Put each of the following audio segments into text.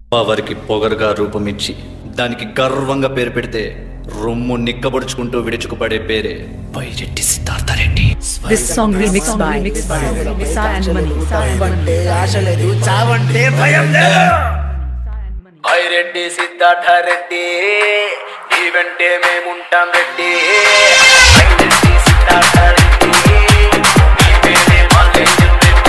పవర్కి పొగరుగా రూపమిచ్చి దానికి గర్వంగా పేరు పెడితే రొమ్ము నిక్కబడుచుకుంటూ విడుచుకుపడే పేరే పైరెడ్డి Siddhartha Reddy This song remixed by Sa and Mani. Sa and Mani. ఆశ లేదు చావంటే భయం లేదు రెడ్డి సిద్ధార్థ రెడ్డి నీ వెంటే మేముంటాం రెడ్డి రెడ్డి సిద్ధార్థ రెడ్డి నీ పేరే Mallesham Reddy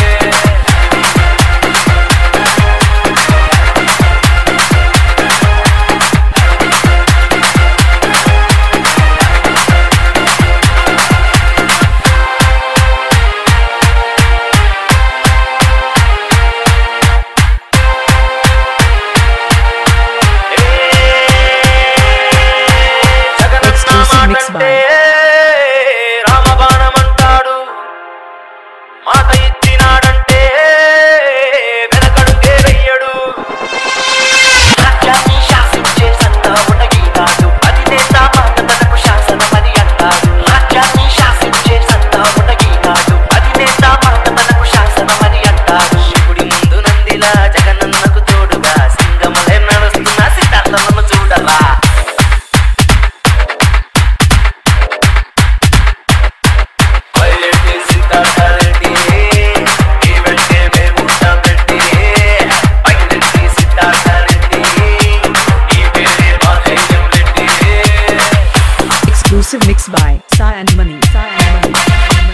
Exclusive mix by- జగనన్నమాటంటే రామబాణమంటాడు మాట ఇచ్చినాడంటే వెనకడుగే వెయ్యడు రాజ్యాన్ని శాసించే సత్తా ఉండగీనాడు అధినేత మాట తనకు శాసనమని అంటాడు రాజ్యాన్ని శాసించే సత్తా ఉండగీనాడు అధినేత మాట తనకు శాసనమని అంటాడు శివుడి ముందు నందిలా జగనన్నకు తోడుగా సింగమలే నడుస్తున్న సిద్ధార్థనను చూడరా వైరెడ్డి సిద్ధార్థరెడ్డి ఈ వెంటే మేముంటాం రెడ్డి వైరెడ్డి సిద్ధార్థరెడ్డి ఈ పేరే మాధేయం Reddy Exclusive mix by Sa and Mani. Sa and Mani.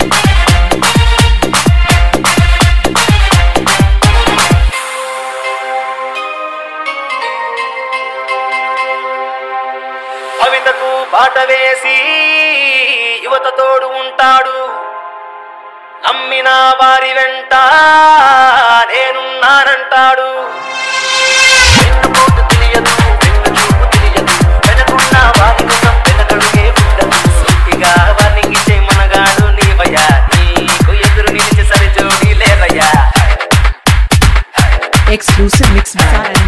కవితకు బాట వేసి యువత తోడు ఉంటాడు నమ్మిన వారి వెంట నేనున్నానంటాడు వెన్నుపోటు తెలియదు వెన్ను చూపు తెలియదు వెనకున్న వారి ముఖం వెనకడుగే ఉండదు సూటిగా వర్ణించే మనగాడు నీవయ్యా నీకు ఎదురు నిలిచి సరిజోడి లేవయ్యా Exclusive mix by Sa and